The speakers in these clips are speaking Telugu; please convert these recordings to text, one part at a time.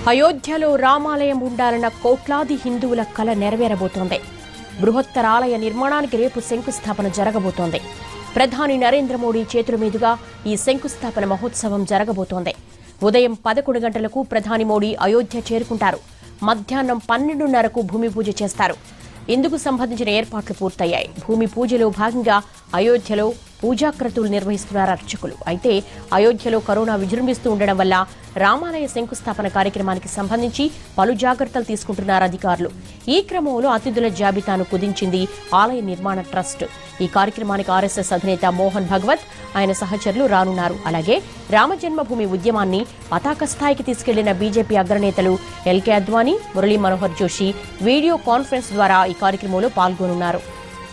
అయోధ్యలో రామాలయం ఉండాలన్న కోట్లాది హిందువుల కల నెరవేరబోతోంది బృహత్తర ఆలయ నిర్మాణానికి రేపు శంకుస్థాపన జరగబోతోంది ప్రధాని నరేంద్ర మోడీ చేతుల మీదుగా ఈ శంకుస్థాపన మహోత్సవం జరగబోతోంది ఉదయం పదకొండు గంటలకు ప్రధాని మోడీ అయోధ్య చేరుకుంటారు మధ్యాహ్నం పన్నెండున్నరకు భూమి పూజ చేస్తారు ఇందుకు సంబంధించిన ఏర్పాట్లు పూర్తయ్యాయి భూమి పూజలో భాగంగా అయోధ్యలో పూజాక్రతులు నిర్వహిస్తున్నారు అర్చకులు అయితే అయోధ్యలో కరోనా విజృంభిస్తూ ఉండడం వల్ల రామాలయ శంకుస్థాపన కార్యక్రమానికి సంబంధించి పలు జాగ్రత్తలు తీసుకుంటున్నారు అధికారులు ఈ క్రమంలో అతిథుల జాబితాను కుదించింది ఆలయ నిర్మాణ ట్రస్ట్ ఈ కార్యక్రమానికి ఆర్ఎస్ఎస్ అధినేత మోహన్ భగవత్ ఆయన సహచరులు రానున్నారు అలాగే రామజన్మభూమి ఉద్యమాన్ని పతాక స్థాయికి తీసుకెళ్లిన బీజేపీ అగ్రనేతలు L K Advani Murali Manohar Joshi video conference ద్వారా ఈ కార్యక్రమంలో పాల్గొనున్నారు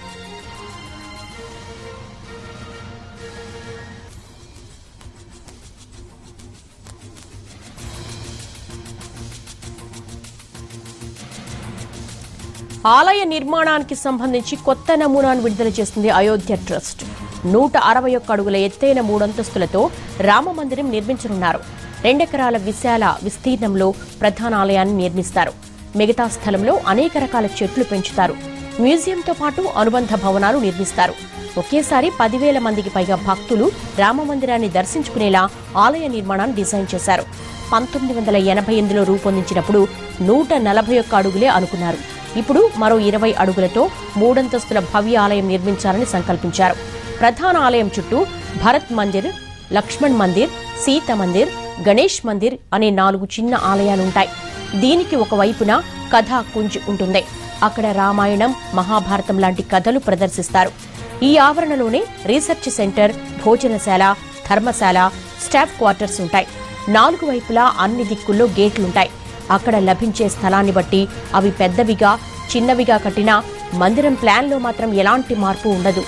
ఆలయ నిర్మాణానికి సంబంధించి కొత్త నమూనాను విడుదల చేస్తుంది అయోధ్య ట్రస్ట్ నూట అరవై ఒక్క అడుగుల ఎత్తైన మూడంతస్తులతో రామ మందిరం నిర్మించనున్నారు రెండెకరాల విశాల విస్తీర్ణంలో ప్రధాన ఆలయాన్ని నిర్మిస్తారు మిగతా స్థలంలో అనేక రకాల చెట్లు పెంచుతారు మ్యూజియంతో పాటు అనుబంధ భవనాలు నిర్మిస్తారు ఒకేసారి పదివేల మందికి పైగా భక్తులు రామ మందిరాన్ని దర్శించుకునేలా ఆలయ నిర్మాణాన్ని డిజైన్ చేశారు పంతొమ్మిది వందల ఎనభై ఎనిమిదిలో రూపొందించినప్పుడు నూట నలభై ఒక్క అడుగులే అనుకున్నారు ఇప్పుడు మరో ఇరవై అడుగులతో మూడంతస్తుల భవ్య ఆలయం నిర్మించాలని సంకల్పించారు ప్రధాన ఆలయం చుట్టూ భరత్ మందిర్ లక్ష్మణ్ మందిర్ సీత మందిర్ గణేష్ మందిర్ అనే నాలుగు చిన్న ఆలయాలుంటాయి దీనికి ఒకవైపున కథా కుంజ్ ఉంటుంది అక్కడ రామాయణం మహాభారతం లాంటి కథలు ప్రదర్శిస్తారు ఈ ఆవరణలోనే రీసెర్చ్ సెంటర్ భోజనశాల ధర్మశాల స్టాఫ్ క్వార్టర్స్ ఉంటాయి నాలుగు వైపులా అన్ని దిక్కుల్లో గేట్లుంటాయి అక్కడ లభించే స్థలాన్ని బట్టి అవి పెద్దవిగా చిన్నవిగా కట్టినా మందిరం ప్లాన్లో మాత్రం ఎలాంటి మార్పు ఉండదు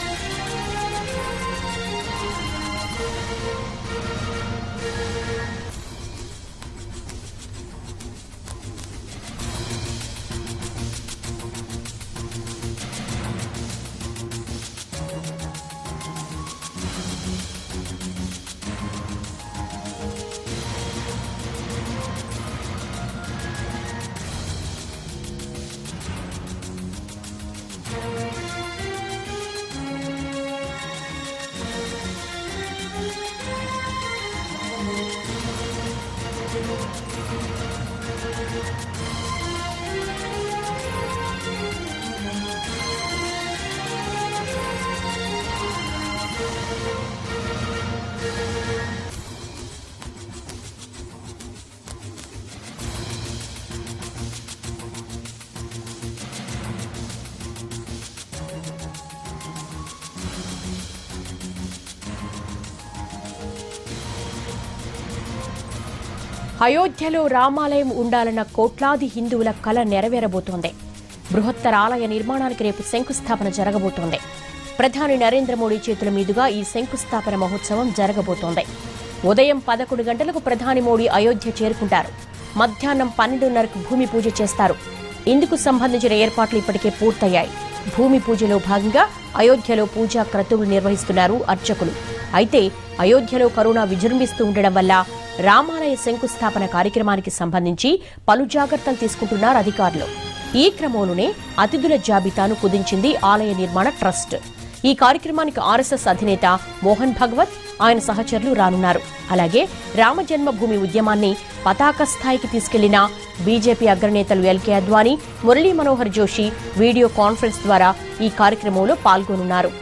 అయోధ్యలో రామాలయం ఉండాలన్న కోట్లాది హిందువుల కల నెరవేరబోతోంది బృహత్తర ఆలయ నిర్మాణానికి రేపు శంకుస్థాపన జరగబోతోంది ప్రధాని నరేంద్ర మోడీ చేతుల మీదుగా ఈ శంకుస్థాపన మహోత్సవం జరగబోతోంది ఉదయం పదకొండు గంటలకు ప్రధాని మోడీ అయోధ్య చేరుకుంటారు మధ్యాహ్నం పన్నెండున్నరకు భూమి పూజ చేస్తారు ఇందుకు సంబంధించిన ఏర్పాట్లు ఇప్పటికే పూర్తయ్యాయి భూమి పూజలో భాగంగా అయోధ్యలో పూజా క్రతువులు నిర్వహిస్తున్నారు అర్చకులు అయితే అయోధ్యలో కరోనా విజృంభిస్తూ ఉండడం వల్ల రామాలయ శంకుస్థాపన కార్యక్రమానికి సంబంధించి పలు జాగ్రత్తలు తీసుకుంటున్నారు అధికారులు ఈ క్రమంలోనే అతిథుల జాబితాను కుదించింది ఆలయ నిర్మాణ ట్రస్ట్ ఈ కార్యక్రమానికి ఆర్ఎస్ఎస్ అధినేత మోహన్ భగవత్ ఆయన సహచరులు రానున్నారు అలాగే రామజన్మభూమి ఉద్యమాన్ని పతాక స్థాయికి తీసుకెళ్లిన బీజేపీ అగ్రనేతలు L K Advani Murali Manohar Joshi video conference ద్వారా ఈ కార్యక్రమంలో పాల్గొనున్నారు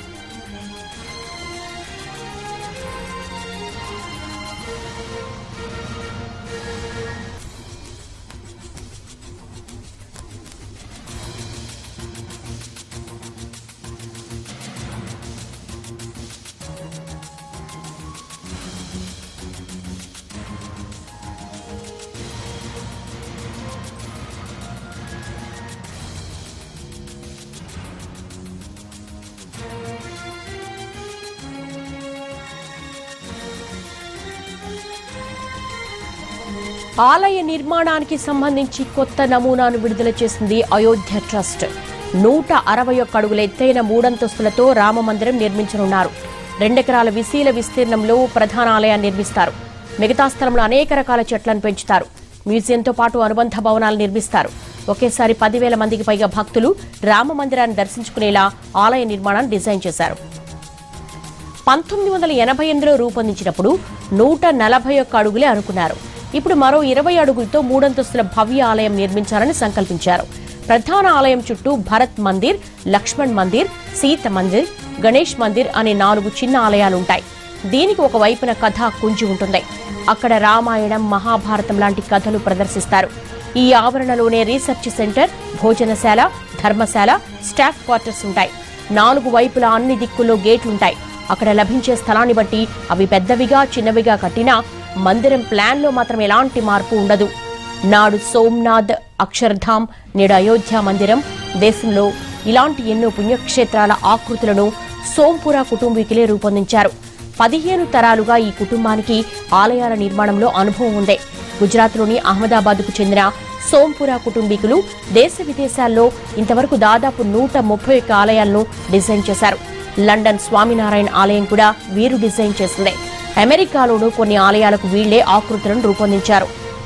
ఆలయ నిర్మాణానికి సంబంధించి కొత్త నమూనాను విడుదల చేసింది అయోధ్య ట్రస్ట్ నూట అరవై ఒక్క అడుగుల ఎత్తైన మూడంతస్తులతో రామమందిరం నిర్మించనున్నారు రెండెకరాల విశీల విస్తీర్ణంలో ప్రధాన ఆలయాన్ని నిర్మిస్తారు మిగతా స్థలంలో అనేక రకాల చెట్లను పెంచుతారు మ్యూజియంతో పాటు అనుబంధ భవనాలు నిర్మిస్తారు ఒకేసారి పదివేల మందికి పైగా భక్తులు రామ మందిరాన్ని దర్శించుకునేలా ఆలయ నిర్మాణాన్ని డిజైన్ చేశారు పంతొమ్మిది వందల ఎనభై ఎనిమిదిలో రూపొందించినప్పుడు నూట నలభై ఒక్క అడుగులే అనుకున్నారు ఇప్పుడు మరో ఇరవై అడుగులతో మూడంతస్తుల భవ్య ఆలయం నిర్మించాలని సంకల్పించారు ప్రధాన ఆలయం చుట్టూ భరత్ మందిర్ లక్ష్మణ్ మందిర్ సీత మందిర్ గణేష్ మందిర్ అనే నాలుగు చిన్న ఆలయాలుంటాయి దీనికి ఒక వైపున కథ కుంచి ఉంటుంది అక్కడ రామాయణం మహాభారతం లాంటి కథలు ప్రదర్శిస్తారు ఈ ఆవరణలోనే రీసెర్చ్ సెంటర్ భోజనశాల ధర్మశాల స్టాఫ్ క్వార్టర్స్ ఉంటాయి నాలుగు వైపులా అన్ని దిక్కుల్లో గేట్లుంటాయి అక్కడ లభించే స్థలాన్ని బట్టి అవి పెద్దవిగా చిన్నవిగా కట్టినా మందిరం ప్లాన్లో మాత్రం ఎలాంటి మార్పు ఉండదు నాడు సోమ్నాథ్ అక్షర్ధామ్ నేడు అయోధ్య మందిరం దేశంలో ఇలాంటి ఎన్నో పుణ్యక్షేత్రాల ఆకృతులను సోంపురా కుటుంబీకులే రూపొందించారు పదిహేను తరాలుగా ఈ కుటుంబానికి ఆలయాల నిర్మాణంలో అనుభవం ఉంది గుజరాత్లోని అహ్మదాబాద్కు చెందిన సోంపురా కుటుంబీకులు దేశ విదేశాల్లో ఇంతవరకు దాదాపు నూట ముప్పై ఒక్క ఆలయాలను డిజైన్ చేశారు లండన్ స్వామినారాయణ ఆలయం కూడా వీరు డిజైన్ చేసిందే అమెరికాలోనూ కొన్ని ఆలయాలకు వీళ్లే ఆకృతులను రూపొందించారు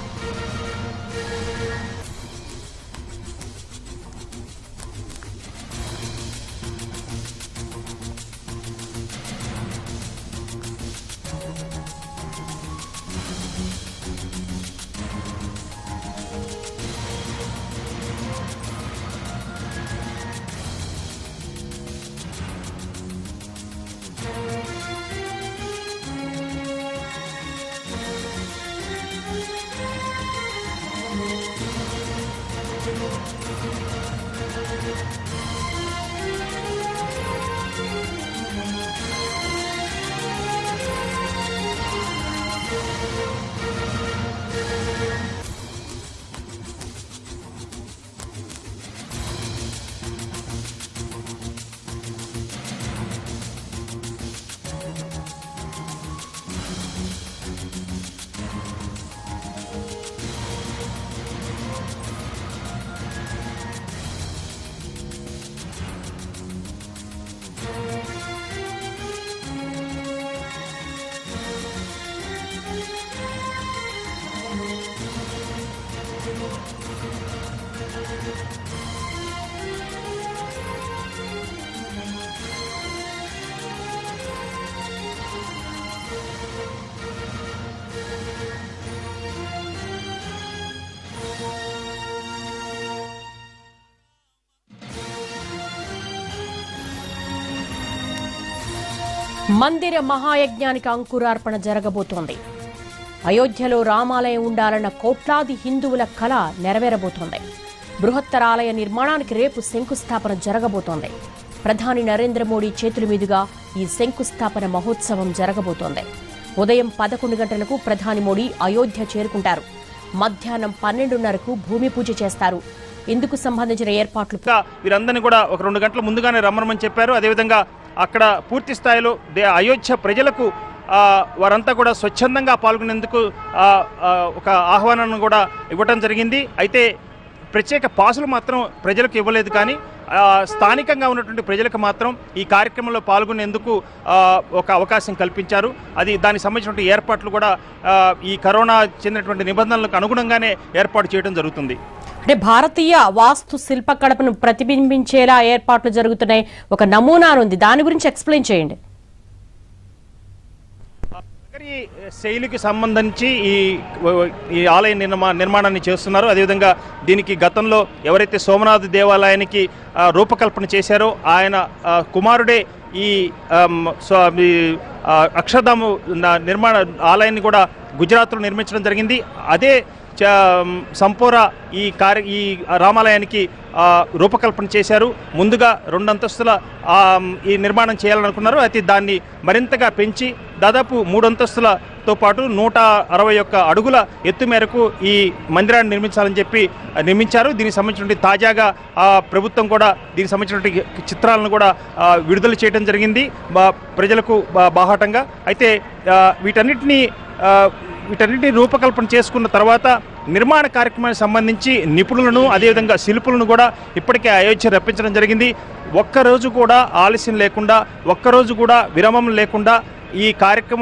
మందిర మహాయజ్ఞానికి అంకురార్పణ జరగబోతోంది అయోధ్యలో రామాలయం ఉండాలన్న కోట్లాది హిందువుల కళ నెరవేరబోతోంది బృహత్తర ఆలయ నిర్మాణానికి రేపు శంకుస్థాపన జరగబోతోంది ప్రధాని నరేంద్ర మోడీ చేతుల మీదుగా ఈ శంకుస్థాపన మహోత్సవం జరగబోతోంది ఉదయం పదకొండు గంటలకు ప్రధాని మోడీ అయోధ్య చేరుకుంటారు మధ్యాహ్నం పన్నెండున్నరకు భూమి పూజ చేస్తారు ఇందుకు సంబంధించిన ఏర్పాట్లు ఇంకా వీరందరినీ కూడా ఒక రెండు గంటల ముందుగానే రమ్మనమని చెప్పారు అదేవిధంగా అక్కడ పూర్తి స్థాయిలో దే- అయోధ్య ప్రజలకు ఆ, వారంతా కూడా స్వచ్ఛందంగా పాల్గొనేందుకు ఆ, ఆ, ఒక ఆహ్వానాన్ని కూడా ఇవ్వటం జరిగింది అయితే ప్రత్యేక పాసులు మాత్రం ప్రజలకు ఇవ్వలేదు కానీ ఆ, స్థానికంగా ఉన్నటువంటి ప్రజలకు మాత్రం ఈ కార్యక్రమంలో పాల్గొనేందుకు ఆ, ఒక అవకాశం కల్పించారు అది దానికి సంబంధించినటువంటి ఏర్పాట్లు కూడా ఆ, ఈ కరోనా చెందినటువంటి నిబంధనలకు అనుగుణంగానే ఏర్పాటు చేయడం జరుగుతుంది అంటే భారతీయ వాస్తు శిల్ప కడపను ప్రతిబింబించేలా ఏర్పాట్లు జరుగుతున్నాయి ఒక నమూనా ఉంది దాని గురించి ఎక్స్ప్లెయిన్ చేయండి నగరి శైలికి సంబంధించి ఈ ఈ ఆలయ నిర్మా నిర్మాణాన్ని చేస్తున్నారు అదేవిధంగా దీనికి గతంలో ఎవరైతే సోమనాథ్ దేవాలయానికి ఆ, రూపకల్పన చేశారో ఆయన ఆ, కుమారుడే ఈ ఆమ్, సో- ఈ, ఆ, అక్షరధాము న- నిర్మాణ ఆలయాన్ని కూడా గుజరాత్లో నిర్మించడం జరిగింది అదే చ- సంపోరా ఈ కార్య ఈ రామాలయానికి ఆ, రూపకల్పన చేశారు ముందుగా రెండు అంతస్తుల ఆ, ఈ నిర్మాణం చేయాలనుకున్నారు అయితే దాన్ని మరింతగా పెంచి దాదాపు మూడు అంతస్తులతో పాటు నూట అరవై ఒక్క అడుగుల ఎత్తు మేరకు ఈ మందిరాన్ని నిర్మించాలని చెప్పి ఆ, నిర్మించారు దీనికి సంబంధించినటువంటి తాజాగా ఆ, ప్రభుత్వం కూడా దీనికి సంబంధించినటువంటి చిత్రాలను కూడా ఆ, విడుదల చేయడం జరిగింది బా- ప్రజలకు బా- బాహాటంగా అయితే ఆ, వీటన్నిటినీ ఆ, వీటన్నిటిని రూపకల్పన చేసుకున్న తర్వాత నిర్మాణ కార్యక్రమానికి సంబంధించి నిపుణులను అదేవిధంగా శిల్పులను కూడా ఇప్పటికే అయోధ్య రప్పించడం జరిగింది ఒక్కరోజు కూడా ఆలస్యం లేకుండా ఒక్కరోజు కూడా విరామం లేకుండా ఈ కార్యక్రమం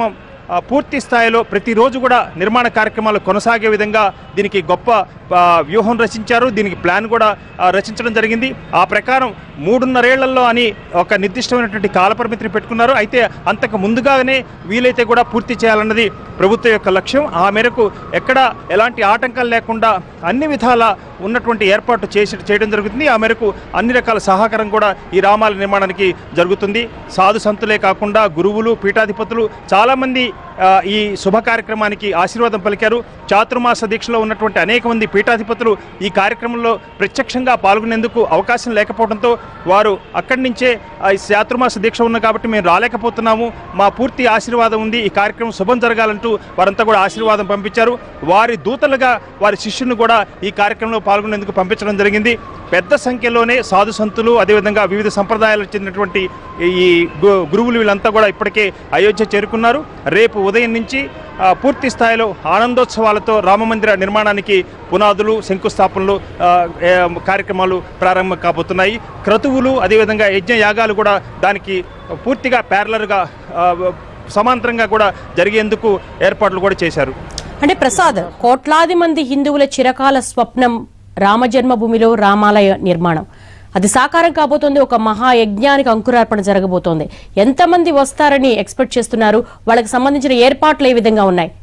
ఆ, పూర్తి స్థాయిలో ప్రతిరోజు కూడా నిర్మాణ కార్యక్రమాలు కొనసాగే విధంగా దీనికి గొప్ప ఆ, వ్యూహం రచించారు దీనికి ప్లాన్ కూడా ఆ, రచించడం జరిగింది ఆ ప్రకారం మూడున్నరేళ్లలో అని ఒక నిర్దిష్టమైనటువంటి కాలపరిమితిని పెట్టుకున్నారు అయితే అంతకు ముందుగానే వీలైతే కూడా పూర్తి చేయాలన్నది ప్రభుత్వం యొక్క లక్ష్యం ఆ మేరకు ఎక్కడ ఎలాంటి ఆటంకాలు లేకుండా అన్ని విధాల ఉన్నటువంటి ఏర్పాటు చేసి చేయడం జరుగుతుంది ఆ మేరకు అన్ని రకాల సహకారం కూడా ఈ రామాల నిర్మాణానికి జరుగుతుంది సాధు సంతులే కాకుండా గురువులు పీఠాధిపతులు చాలామంది ఆ, ఈ శుభ కార్యక్రమానికి ఆశీర్వాదం పలికారు చాతుర్మాస దీక్షలో ఉన్నటువంటి అనేక మంది పీఠాధిపతులు ఈ కార్యక్రమంలో ప్రత్యక్షంగా పాల్గొనేందుకు అవకాశం లేకపోవడంతో వారు అక్కడి నుంచే ఆ, ఈ చాతుర్మాస దీక్ష ఉన్న కాబట్టి మేము రాలేకపోతున్నాము మా పూర్తి ఆశీర్వాదం ఉంది ఈ కార్యక్రమం శుభం జరగాలంటూ వారంతా కూడా ఆశీర్వాదం పంపించారు వారి దూతలుగా వారి శిష్యుని కూడా ఈ కార్యక్రమంలో పాల్గొనేందుకు పంపించడం జరిగింది పెద్ద సంఖ్యలోనే సాధు సంతులు అదేవిధంగా వివిధ సంప్రదాయాలకు చెందినటువంటి ఈ గు- గురువులు వీళ్ళంతా కూడా ఇప్పటికే అయోధ్య చేరుకున్నారు రేపు ఉదయం నుంచి ఆ, పూర్తి స్థాయిలో ఆనందోత్సవాలతో రామమందిర నిర్మాణానికి పునాదులు శంకుస్థాపనలు ఆ, ఏ, కార్యక్రమాలు ప్రారంభం కాబోతున్నాయి క్రతువులు అదేవిధంగా యజ్ఞ యాగాలు కూడా దానికి పూర్తిగా ప్యారలర్గా సమాంతరంగా కూడా జరిగేందుకు ఏర్పాట్లు కూడా చేశారు అంటే ప్రసాద్ కోట్లాది మంది హిందువుల చిరకాల స్వప్నం రామజన్మభూమిలో రామాలయ నిర్మాణం అది సాకారం కాబోతోంది ఒక మహాయజ్ఞానికి అంకురార్పణ జరగబోతోంది ఎంతమంది వస్తారని ఎక్స్పెక్ట్ చేస్తున్నారు వాళ్ళకి సంబంధించిన ఏర్పాట్లు ఏ విధంగా ఉన్నాయి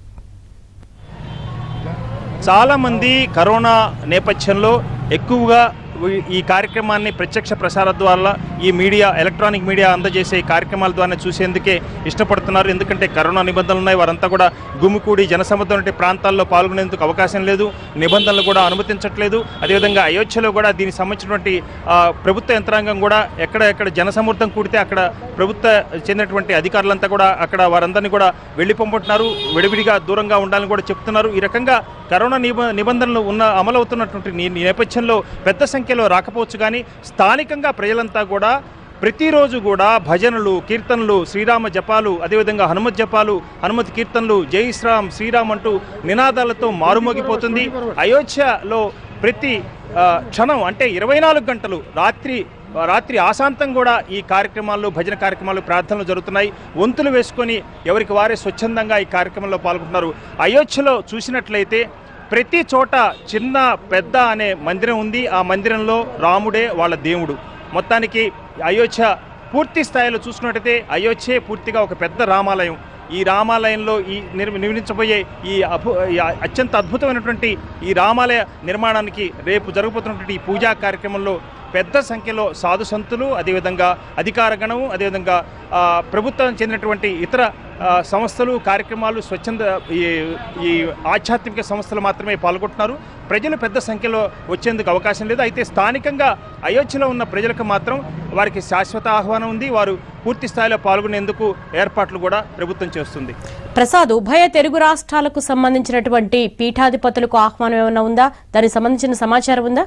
చాలామంది కరోనా నేపథ్యంలో ఎక్కువగా ఈ- ఈ కార్యక్రమాన్ని ప్రత్యక్ష ప్రసారం ద్వారా ఈ మీడియా ఎలక్ట్రానిక్ మీడియా అందజేసే ఈ కార్యక్రమాల ద్వారా చూసేందుకే ఇష్టపడుతున్నారు ఎందుకంటే కరోనా నిబంధనలు ఉన్నాయి వారంతా కూడా గుమ్మికూడి జనసముద్రం వంటి ప్రాంతాల్లో పాల్గొనేందుకు అవకాశం లేదు నిబంధనలు కూడా అనుమతించట్లేదు అదేవిధంగా అయోధ్యలో కూడా దీనికి సంబంధించినటువంటి ఆ, ప్రభుత్వ యంత్రాంగం కూడా ఎక్కడ ఎక్కడ జనసమృద్ధం కూడితే అక్కడ ప్రభుత్వ చెందినటువంటి అధికారులంతా కూడా అక్కడ వారందరినీ కూడా వెళ్ళి పంపుతున్నారు విడివిడిగా దూరంగా ఉండాలని కూడా చెప్తున్నారు ఈ రకంగా కరోనా నిబ నిబంధనలు ఉన్న అమలవుతున్నటువంటి నీ- ఈ నేపథ్యంలో పెద్ద సంఖ్యలో రాకపోవచ్చు కానీ స్థానికంగా ప్రజలంతా కూడా ప్రతిరోజు కూడా భజనలు కీర్తనలు శ్రీరామ జపాలు అదేవిధంగా హనుమత్ జపాలు హనుమత్ కీర్తనలు జై శ్రీరామ్ శ్రీరామ్ అంటూ నినాదాలతో మారుమోగిపోతుంది అయోధ్యలో ప్రతి ఆ, క్షణం అంటే ఇరవై నాలుగు గంటలు రాత్రి రాత్రి ఆశాంతం కూడా ఈ కార్యక్రమాల్లో భజన కార్యక్రమాలు ప్రార్థనలు జరుగుతున్నాయి వంతులు వేసుకొని ఎవరికి వారే స్వచ్ఛందంగా ఈ కార్యక్రమంలో పాల్గొంటున్నారు అయోధ్యలో చూసినట్లయితే ప్రతి చోట చిన్న పెద్ద అనే మందిరం ఉంది ఆ మందిరంలో రాముడే వాళ్ళ దేవుడు మొత్తానికి అయోధ్య పూర్తి స్థాయిలో చూసుకున్నట్టయితే అయోధ్యే పూర్తిగా ఒక పెద్ద రామాలయం ఈ రామాలయంలో ఈ నిర్ నిర్మించబోయే ఈ అభు ఈ అత్యంత అద్భుతమైనటువంటి ఈ రామాలయ నిర్మాణానికి రేపు జరగబోతున్నటువంటి ఈ పూజా కార్యక్రమంలో పెద్ద సంఖ్యలో సాధు సంతులు అదేవిధంగా అధికార గణము అదేవిధంగా ఆ, ప్రభుత్వం చెందినటువంటి ఇతర ఆ, సంస్థలు కార్యక్రమాలు స్వచ్ఛంద ఈ ఈ ఆధ్యాత్మిక సంస్థలు మాత్రమే పాల్గొంటున్నారు ప్రజలు పెద్ద సంఖ్యలో వచ్చేందుకు అవకాశం లేదు అయితే స్థానికంగా అయోధ్యలో ఉన్న ప్రజలకు మాత్రం వారికి శాశ్వత ఆహ్వానం ఉంది వారు పూర్తి స్థాయిలో పాల్గొనేందుకు ఏర్పాట్లు కూడా ప్రభుత్వం చేస్తుంది ప్రసాద్ ఉభయ తెలుగు రాష్ట్రాలకు సంబంధించినటువంటి పీఠాధిపతులకు ఆహ్వానం ఏమైనా ఉందా దానికి సంబంధించిన సమాచారం ఉందా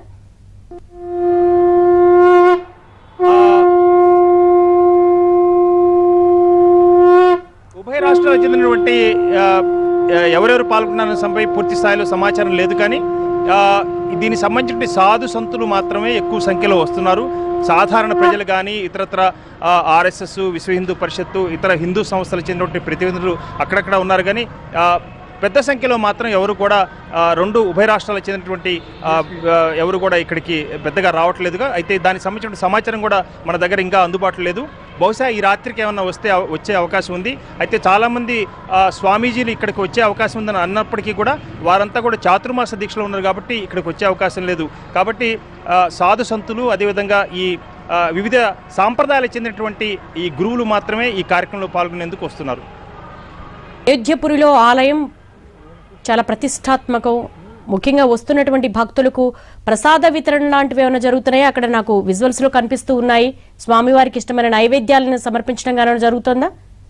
ఉభయ రాష్ట్రాలకు చెందినటువంటి ఆ, ఆ, ఎవరెవరు పాల్గొన్నారనే సంపై పూర్తి స్థాయిలో సమాచారం లేదు కానీ ఆ, దీనికి సంబంధించిన సాధు సంతులు మాత్రమే ఎక్కువ సంఖ్యలో వస్తున్నారు సాధారణ ప్రజలు కానీ ఇతరత్ర ఆర్ఎస్ఎస్ విశ్వ హిందూ పరిషత్తు ఇతర హిందూ సంస్థలకు చెందినటువంటి ప్రతినిధులు అక్కడక్కడ ఉన్నారు కానీ ఆ, పెద్ద సంఖ్యలో మాత్రం ఎవరు కూడా ఆ, రెండు ఉభయ రాష్ట్రాలకు చెందినటువంటి ఆ, ఆ, ఎవరు కూడా ఇక్కడికి పెద్దగా రావట్లేదుగా అయితే దానికి సంబంధించిన సమాచారం కూడా మన దగ్గర ఇంకా అందుబాటులో లేదు బహుశా ఈ రాత్రికి ఏమన్నా వస్తే అవ- వచ్చే అవకాశం ఉంది అయితే చాలామంది ఆ, స్వామీజీలు ఇక్కడికి వచ్చే అవకాశం ఉందని అన్నప్పటికీ కూడా వారంతా కూడా చాతుర్మాస దీక్షలో ఉన్నారు కాబట్టి ఇక్కడికి వచ్చే అవకాశం లేదు కాబట్టి ఆ, సాధు సంతులు అదేవిధంగా ఈ ఆ, వివిధ సాంప్రదాయాలకు చెందినటువంటి ఈ గురువులు మాత్రమే ఈ కార్యక్రమంలో పాల్గొనేందుకు వస్తున్నారు అయోధ్యపురిలో ఆలయం చాలా ప్రతిష్టాత్మకం ముఖ్యంగా వస్తున్నటువంటి భక్తులకు ప్రసాద వితరణ లాంటివి ఏమైనా జరుగుతున్నాయి అక్కడ నాకు విజువల్స్ లో కనిపిస్తూ ఉన్నాయి స్వామివారికి ఇష్టమైన నైవేద్యాలను సమర్పించడం కానీ ఏమైనా జరుగుతుందా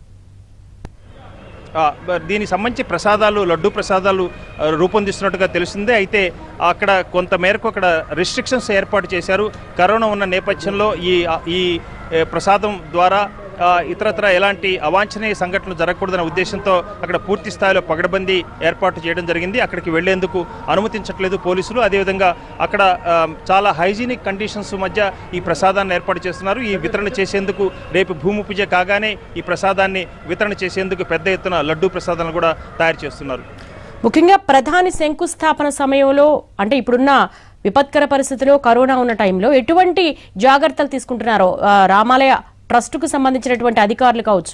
ఆ, బ- దీనికి సంబంధించి ప్రసాదాలు లడ్డు ప్రసాదాలు ఆ, రూపొందిస్తున్నట్టుగా తెలిసిందే అయితే అక్కడ కొంత మేరకు అక్కడ రిస్ట్రిక్షన్స్ ఏర్పాటు చేశారు కరోనా ఉన్న నేపథ్యంలో ఈ ఈ ఏ, ప్రసాదం ద్వారా ఆ, ఇతరత్ర ఎలాంటి అవాంఛనీయ సంఘటనలు జరగకూడదనే ఉద్దేశంతో అక్కడ పూర్తి స్థాయిలో పగడబందీ ఏర్పాటు చేయడం జరిగింది అక్కడికి వెళ్లేందుకు అనుమతించట్లేదు పోలీసులు అదేవిధంగా అక్కడ ఆ, చాలా హైజీనిక్ కండిషన్స్ మధ్య ఈ ప్రసాదాన్ని ఏర్పాటు చేస్తున్నారు ఈ వితరణ చేసేందుకు రేపు భూమి పూజ కాగానే ఈ ప్రసాదాన్ని వితరణ చేసేందుకు పెద్ద ఎత్తున లడ్డూ ప్రసాదాలను కూడా తయారు చేస్తున్నారు ముఖ్యంగా ప్రధాని శంకుస్థాపన సమయంలో అంటే ఇప్పుడున్న విపత్కర పరిస్థితిలో కరోనా ఉన్న టైంలో ఎటువంటి జాగ్రత్తలు తీసుకుంటున్నారో ఆ, రామాలయ ట్రస్టుకు సంబంధించినటువంటి అధికారులు కావచ్చు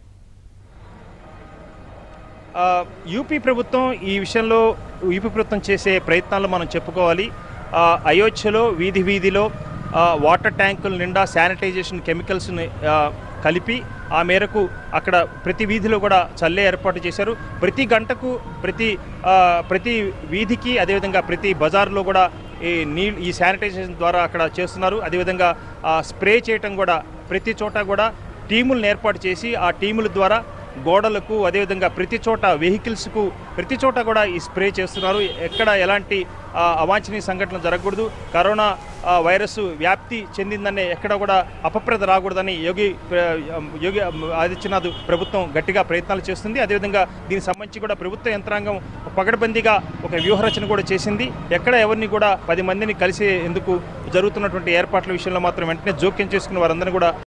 ఆ, యూపీ ప్రభుత్వం ఈ విషయంలో యూపీ ప్రభుత్వం చేసే ప్రయత్నాలు మనం చెప్పుకోవాలి ఆ, అయోధ్యలో వీధి వీధిలో ఆ, వాటర్ ట్యాంకుల నిండా శానిటైజేషన్ కెమికల్స్ని ఆ, కలిపి ఆ మేరకు అక్కడ ప్రతి వీధిలో కూడా చల్లే ఏర్పాటు చేశారు ప్రతి గంటకు ప్రతి ఆ, ప్రతి వీధికి అదేవిధంగా ప్రతి బజార్లో కూడా ఈ నీళ్ళు ఈ శానిటైజేషన్ ద్వారా అక్కడ చేస్తున్నారు అదేవిధంగా ఆ, స్ప్రే చేయటం కూడా ప్రతి చోట కూడా టీములను ఏర్పాటు చేసి ఆ టీముల ద్వారా గోడలకు అదేవిధంగా ప్రతి చోట వెహికల్స్కు ప్రతి చోట కూడా ఈ స్ప్రే చేస్తున్నారు ఎక్కడ ఎలాంటి ఆ, అవాంఛనీయ సంఘటనలు జరగకూడదు కరోనా ఆ, వైరస్ వ్యాప్తి చెందిందనే ఎక్కడ కూడా అపప్రద రాకూడదని యోగి ఆ, యోగి ఆదిత్యనాథ్ ప్రభుత్వం గట్టిగా ప్రయత్నాలు చేస్తుంది అదేవిధంగా దీనికి సంబంధించి కూడా ప్రభుత్వ యంత్రాంగం పగడబందీగా ఒక వ్యూహరచన కూడా చేసింది ఎక్కడ ఎవరిని కూడా పది మందిని కలిసి ఎందుకు జరుగుతున్నటువంటి ఏర్పాట్ల విషయంలో మాత్రం వెంటనే జోక్యం చేసుకున్న వారందరినీ కూడా